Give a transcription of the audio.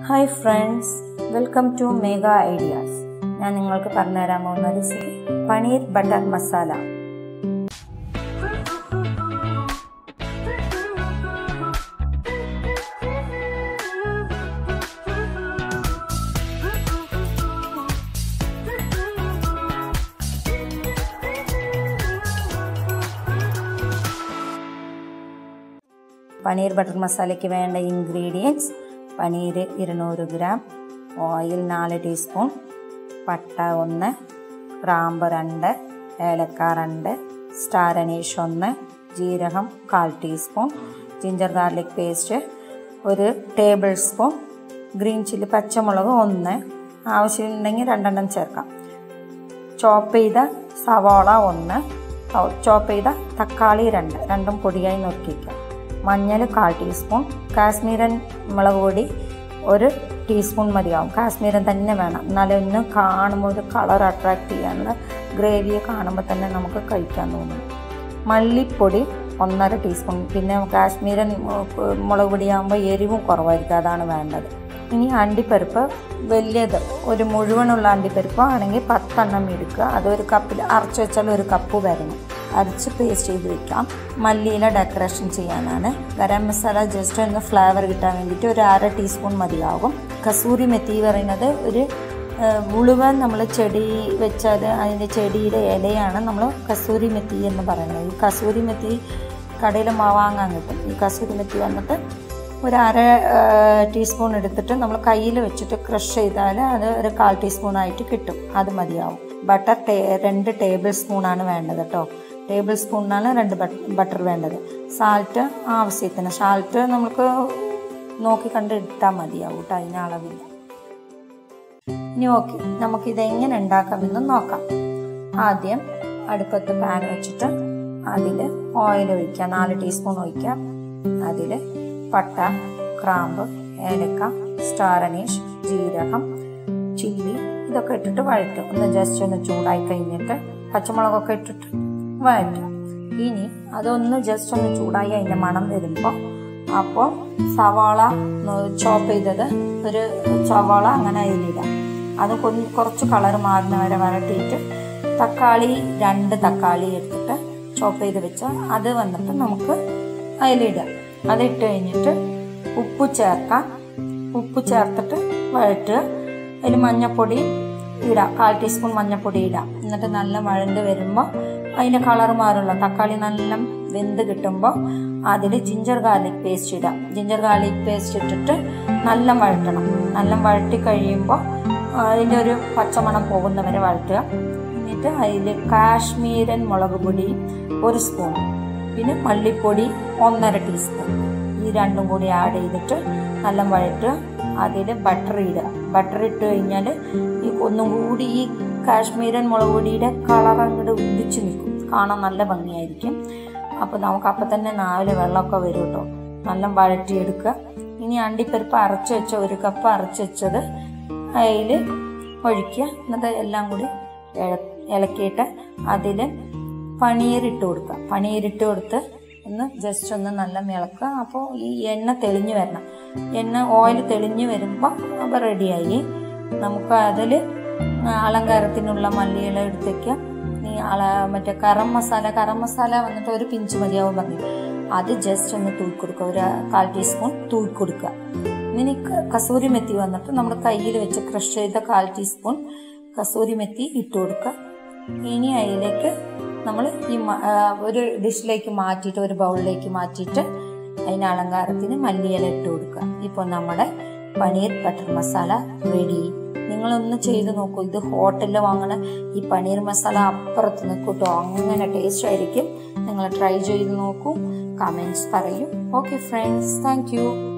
hi friends welcome to mega ideas ഞാൻ നിങ്ങൾക്ക് പറഞ്ഞുതരാൻ പോകുന്ന recipe paneer butter masala paneer butter മസാലയ്ക്ക് വേണ്ട ഇൻഗ്രീഡിയൻസ് പനീർ ഇരുന്നൂറ് ഗ്രാം ഓയിൽ നാല് ടീസ്പൂൺ പട്ട ഒന്ന് ഗ്രാമ്പ് രണ്ട് ഏലക്ക രണ്ട് സ്റ്റാർ അനീഷ് ഒന്ന് ജീരകം കാൽ ടീസ്പൂൺ ജിഞ്ചർ ഗാർലിക് പേസ്റ്റ് ഒരു ടേബിൾ സ്പൂൺ ഗ്രീൻ ചില്ലി പച്ചമുളക് ഒന്ന് ആവശ്യമുണ്ടെങ്കിൽ രണ്ടെണ്ണം ചേർക്കാം ചോപ്പ് ചെയ്ത സവാള ഒന്ന് ചോപ്പ് ചെയ്ത തക്കാളി രണ്ട് രണ്ടും പൊടിയായി നുറുക്കിക്കുക മഞ്ഞൾ കാൽ ടീസ്പൂൺ കാശ്മീരൻ മുളക് പൊടി ഒരു ടീസ്പൂൺ മതിയാവും കാശ്മീരൻ തന്നെ വേണം എന്നാലും ഒന്ന് കാണുമ്പോൾ ഒരു കളർ അട്രാക്റ്റ് ചെയ്യാനുള്ള ഗ്രേവിയെ കാണുമ്പോൾ തന്നെ നമുക്ക് കഴിക്കാൻ തോന്നും മല്ലിപ്പൊടി ഒന്നര ടീസ്പൂൺ പിന്നെ കാശ്മീരൻ മുളക് പൊടിയാകുമ്പോൾ എരിവും കുറവായിരിക്കും അതാണ് വേണ്ടത് ഇനി അണ്ടിപ്പരിപ്പ് വലിയത് ഒരു മുഴുവനുള്ള അണ്ടിപ്പരിപ്പ് ആണെങ്കിൽ പത്തെണ്ണം എടുക്കുക അതൊരു കപ്പിൽ അരച്ച് വെച്ചാൽ ഒരു കപ്പ് വരണം അരച്ച് പേസ്റ്റ് ചെയ്ത് വെക്കാം മല്ലിയില ഡെക്കറേഷൻ ചെയ്യാനാണ് ഗരം മസാല ജസ്റ്റ് ഒന്ന് ഫ്ലേവർ കിട്ടാൻ വേണ്ടിയിട്ട് ഒരു അര ടീസ്പൂൺ മതിയാകും കസൂരി മെത്തി പറയുന്നത് ഒരു മുഴുവൻ നമ്മൾ ചെടി വെച്ചാൽ അതിൻ്റെ ചെടിയുടെ ഇലയാണ് നമ്മൾ കസൂരി മെത്തി എന്ന് പറയുന്നത് ഈ കസൂരി മെത്തി കടയിൽ വാങ്ങാൻ കിട്ടും ഈ കസൂരി മെത്തി വന്നിട്ട് ഒരു അര ടീസ്പൂൺ എടുത്തിട്ട് നമ്മൾ കയ്യിൽ വെച്ചിട്ട് ക്രഷ് ചെയ്താൽ അത് ഒരു കാൽ ടീസ്പൂണായിട്ട് കിട്ടും അത് മതിയാവും ബട്ടർ ടേ രണ്ട് ടേബിൾ സ്പൂണാണ് വേണ്ടത് കേട്ടോ ടേബിൾ സ്പൂണിനാണ് രണ്ട് ബട്ടർ വേണ്ടത് സാൾട്ട് ആവശ്യത്തിന് സാൾട്ട് നമുക്ക് നോക്കി കണ്ട് ഇട്ടാൽ മതിയാവും കേട്ടോ അതിന് അളവില്ല ഇനി ഓക്കെ നമുക്കിത് എങ്ങനെ ഉണ്ടാക്കാമെന്ന് നോക്കാം ആദ്യം അടുപ്പത്ത് പാൻ വെച്ചിട്ട് അതിൽ ഓയിൽ ഒഴിക്കുക നാല് ടീസ്പൂൺ ഒഴിക്കുക അതിൽ പട്ട ക്രാമ്പ് ഏലക്ക സ്റ്റാർ അനീഷ് ജീരകം ചില്ലി ഇതൊക്കെ ഇട്ടിട്ട് വഴറ്റും ഒന്ന് ജസ്റ്റ് ഒന്ന് ചൂടായി കഴിഞ്ഞിട്ട് പച്ചമുളകൊക്കെ ഇട്ടിട്ട് വഴറ്റും ഇനി അതൊന്ന് ജസ്റ്റ് ഒന്ന് ചൂടായി അതിൻ്റെ മണം വരുമ്പോൾ അപ്പോൾ സവാള ചോപ്പ് ചെയ്തത് ഒരു സവാള അങ്ങനെ അതിലിടാം അത് കുറച്ച് കളർ മാറുന്ന വരെ വരട്ടിയിട്ട് തക്കാളി രണ്ട് തക്കാളി എടുത്തിട്ട് ചോപ്പ് ചെയ്ത് വെച്ച് അത് വന്നിട്ട് നമുക്ക് അതിലിടാം അതിട്ട് കഴിഞ്ഞിട്ട് ഉപ്പ് ചേർക്കാം ഉപ്പ് ചേർത്തിട്ട് വഴറ്റുക അതിൽ മഞ്ഞൾപ്പൊടി ഇടാം കാൽ ടീസ്പൂൺ മഞ്ഞൾപ്പൊടി ഇടാം എന്നിട്ട് നല്ല വഴണ്ട് വരുമ്പോൾ അതിൻ്റെ കളർ മാറുള്ള തക്കാളി നല്ല വെന്ത് കിട്ടുമ്പോൾ അതിൽ ജിഞ്ചർ ഗാർലിക് പേസ്റ്റ് ഇടാം ജിഞ്ചർ ഗാർലിക് പേസ്റ്റ് ഇട്ടിട്ട് നല്ല വഴറ്റണം നല്ല വഴറ്റി കഴിയുമ്പോൾ അതിൻ്റെ ഒരു പച്ചമണം പോകുന്നവരെ വഴറ്റുക എന്നിട്ട് അതിൽ കാശ്മീരൻ മുളക് പൊടി ഒരു സ്പൂൺ പിന്നെ മല്ലിപ്പൊടി ഒന്നര ടീസ്പൂൺ ഈ രണ്ടും കൂടി ആഡ് ചെയ്തിട്ട് നല്ല വഴറ്റുക അതിൽ ബട്ടർ ഇടുക ബട്ടർ ഇട്ട് കഴിഞ്ഞാൽ ഈ ഒന്നും കൂടി ഈ കാശ്മീരൻ മുളക് പൊടിയുടെ കളർ അങ്ങോട്ട് ഉദിച്ച് നിൽക്കും കാണാൻ നല്ല ഭംഗിയായിരിക്കും അപ്പോൾ നമുക്ക് അപ്പം തന്നെ നാവിലെ വെള്ളമൊക്കെ വരും കേട്ടോ നല്ല വഴറ്റിയെടുക്കുക ഇനി അണ്ടിപ്പരിപ്പ് അരച്ച് വെച്ച ഒരു കപ്പ് അരച്ച് വെച്ചത് അതിൽ ഒഴിക്കുക എന്നിട്ട് എല്ലാം കൂടി ഇളക്കിയിട്ട് അതിൽ പനീരിട്ട് കൊടുക്കുക പനീരിട്ട് കൊടുത്ത് ഒന്ന് ജസ്റ്റ് ഒന്ന് നല്ല മിളക്കുക അപ്പോൾ ഈ എണ്ണ തെളിഞ്ഞു വരണം എണ്ണ ഓയിൽ തെളിഞ്ഞു വരുമ്പോൾ അപ്പോൾ റെഡിയായി നമുക്ക് അതിൽ അലങ്കാരത്തിനുള്ള മല്ലിയില എടുത്തേക്കുക ഈ അള മറ്റേ കറം മസാല കറം മസാല വന്നിട്ട് ഒരു പിഞ്ച് മതിയാവും പറഞ്ഞു അത് ജസ്റ്റ് ഒന്ന് തൂക്കി കൊടുക്കുക ഒരു കാൽ ടീസ്പൂൺ തൂക്കി കൊടുക്കുക ഇനി കസൂരി മെത്തി വന്നിട്ട് നമ്മൾ കയ്യിൽ വെച്ച് ക്രഷ് ചെയ്ത കാൽ ടീസ്പൂൺ കസൂരി മെത്തി ഇട്ട് കൊടുക്കുക ഇനി അതിലേക്ക് നമ്മൾ ഈ ഒരു ഡിഷിലേക്ക് മാറ്റിയിട്ട് ഒരു ബൗളിലേക്ക് മാറ്റിയിട്ട് അതിന് അലങ്കാരത്തിന് മല്ലിയില ഇട്ട് കൊടുക്കുക ഇപ്പോൾ നമ്മുടെ പനീർ ബട്ടർ മസാല റെഡി നിങ്ങളൊന്ന് ചെയ്ത് നോക്കൂ ഇത് ഹോട്ടലിൽ വാങ്ങണ ഈ പനീർ മസാല അപ്പുറത്ത് നിൽക്കൂട്ടോ അങ്ങനെ ടേസ്റ്റ് ആയിരിക്കും നിങ്ങൾ ട്രൈ ചെയ്ത് നോക്കൂ കമൻസ് പറയൂ ഓക്കെ ഫ്രണ്ട്സ് താങ്ക്